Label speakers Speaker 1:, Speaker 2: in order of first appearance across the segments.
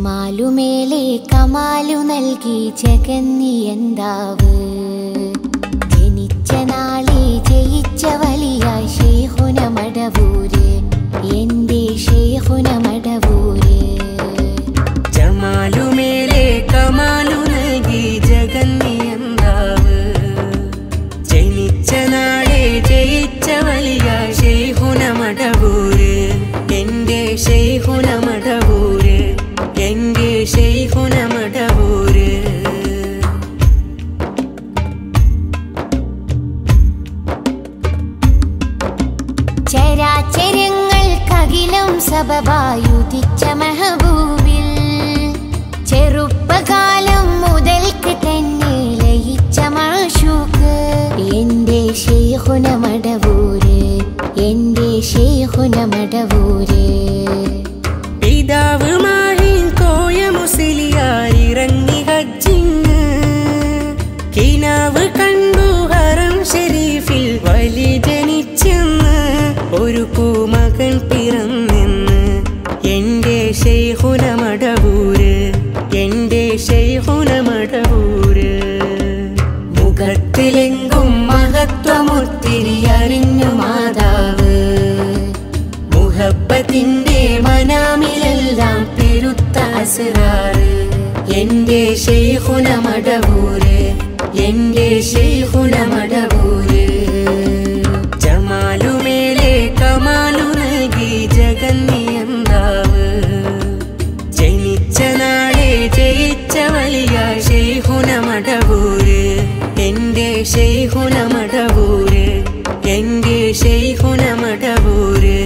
Speaker 1: ജമാലുമേലെ കമാലു നൽകി ജഗന്നിയന്താവ് ജനിച്ച നാളെ ജയിച്ച വലിയ ഷേഹുന മടവൂര് എന്റെ ഷേഹുന മടവൂര്
Speaker 2: ജമാലുമേലെ കമാലു നൽകി ജഗന്നിയന്താവ് ജനിച്ച നാളെ ജയിച്ച വലിയ ഷെയ്ഹുന മടവൂര് എന്റെ ഷെയ്ഹുന മടവൂര് എന്റെ ഷെയ്ഹുന മടവൂര്
Speaker 1: ചരാചരങ്ങൾക്കകിലം സബബായുദിച്ച മെഹബൂബിൽ ചെറുപ്പകാലം മുതൽക്ക് തന്നെ ലയിച്ച മാഷൂക്ക് എന്റെ ഷെയ്ഹുന മടവൂര് എന്റെ ഷെയ്ഹുന മടവൂര്
Speaker 2: പിതാവ് മാഹിൻ കോയ മുസ്ലിയാർ ഇറങ്ങി ഹജ്ജിന് കിനാവ് കണ്ടു ഹറം ഷെരീഫിൽ വലി ജനിച്ചെന്ന് ഒരു പൂമകൻ പിറന്നെന്ന് എന്റെ ഷെയ്ഹുന മടവൂര് എന്റെ ഷെയ്ഹുന മടവൂര് മുഖത്തിലെങ്കും മഹത്വമൊത്തിരി അറിഞ്ഞു മാതാവ് മുഹബത്തിന്റെ മനാമിലെല്ലാം പെരുത്ത അസറാറ് എന്റെ ഷെയ്ഖുന മടവൂര് എന്റെ ഷെയ്ഖുന മടവൂര് ജമാലുമേലെ കമാലു നൽകി ജഗന്നിയന്താവ് ജനിച്ച നാളെ ജയിച്ച വലിയ ഷെയ്ഖുന മടവൂര് എന്റെ ഷെയ്ഖുന മടവൂര് എന്റെ ഷെയ്ഖുന മടവൂര്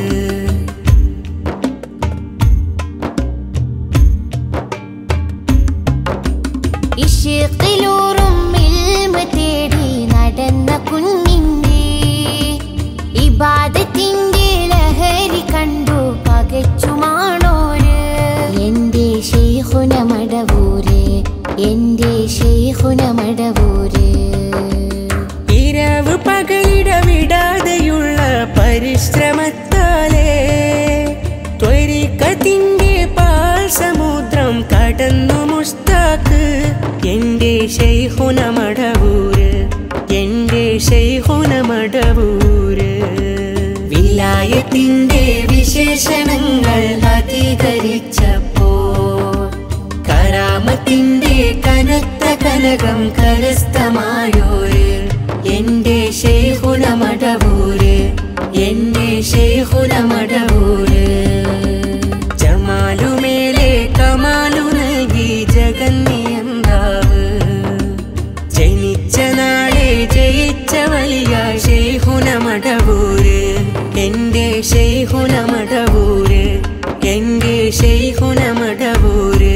Speaker 1: ഇഷ്കിലൂറും ഇൽമ തേടി നടന്ന കുഞ്ഞിന്റെ ഇബാദത്തിന്റെ ലഹരി കണ്ടു പകച്ചുമാണോര് എന്റെ ഷെയ്ഹുന മടവൂര് എന്റെ ഷെയ്ഹുന മടവൂര്
Speaker 2: ഇരവ് പകലിടവിടാതെയുള്ള പരിശ്രമത്താലേ ത്വരിക്കത്തിന്റെ പാൽ സമുദ്രം കടന്നു മുസ്താക്ക് എന്റെ ഷെയ്ഹുന മടവൂര് എന്റെ ഷെയ്ഹുന മടവൂര് വിലായത്തിന്റെ വിശേഷണങ്ങൾ അധികരിച്ചപ്പോ കരാമത്തിന്റെ കനത്ത കനകം കരസ്ഥമായോര് എന്റെ ഷെയ്ഹുന മടവൂര് എന്റെ ഷെയ്ഹുന മടവൂര് ജമാലുമേലെ കമാലു നൽകി ജഗന്നിയന്താവ് ജനിച്ച നാളെ ജയിച്ച വലിയ ഷെയ്ഹുന മടവൂര് എന്റെ ഷെയ്ഹുന മടവൂര് എന്റെ ഷെയ്ഹുന മടവൂര്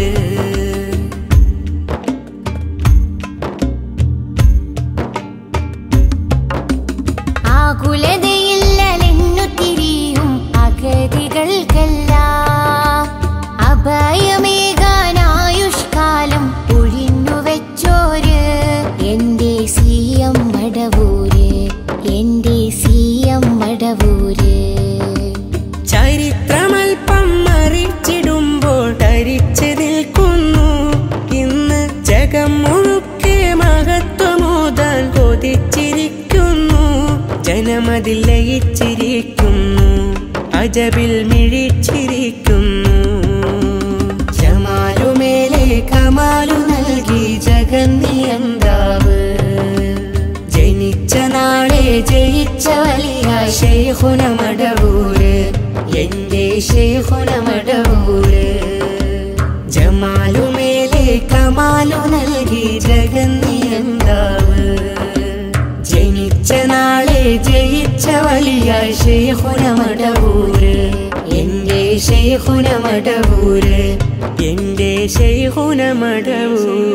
Speaker 1: ആകുലതയില്ലലെന്നു തിരിയും അഗതികൾക്കെല്ലാം അഭയമേകാനായുഷ്കാലം ഒഴിഞ്ഞു വെച്ചോര് എന്റെ സിയം മടവൂര് എന്റെ സിയം മടവൂര്
Speaker 2: ചരിത്രമൽപ്പം മറിച്ചിടുമ്പോൾ ധരിച്ചു നിൽക്കുന്നു ഇന്ന് ജഗം മുഴുക്കെ മഹത്വമോതാൻ കൊതിച്ചിരിക്കുന്നു ജനമതിൽ ലയിച്ചിരിക്കുന്നു അജബിൽ മിഴിച്ചിരിക്കുന്നു ജമാലുമേലെ കമാലു നൽകി ജഗന്നിയന്താവ് ജനിച്ച നാളെ ജയിച്ച വലിയ ഷെയ്ഖുന മടവൂര് എന്റെ ഷെയ്ഖുന മടവൂര് ജമാലുമേലെ കമാലു നൽകി ജഗന്നിയന്താവ് ജനിച്ച നാളെ ജയിച്ച വലിയ ഷെയ്ഖുന മടവൂര് എന്റെ ഷെയ്ഖുന മടവൂര് എന്റെ ഷെയ്ഖുന മടവൂര്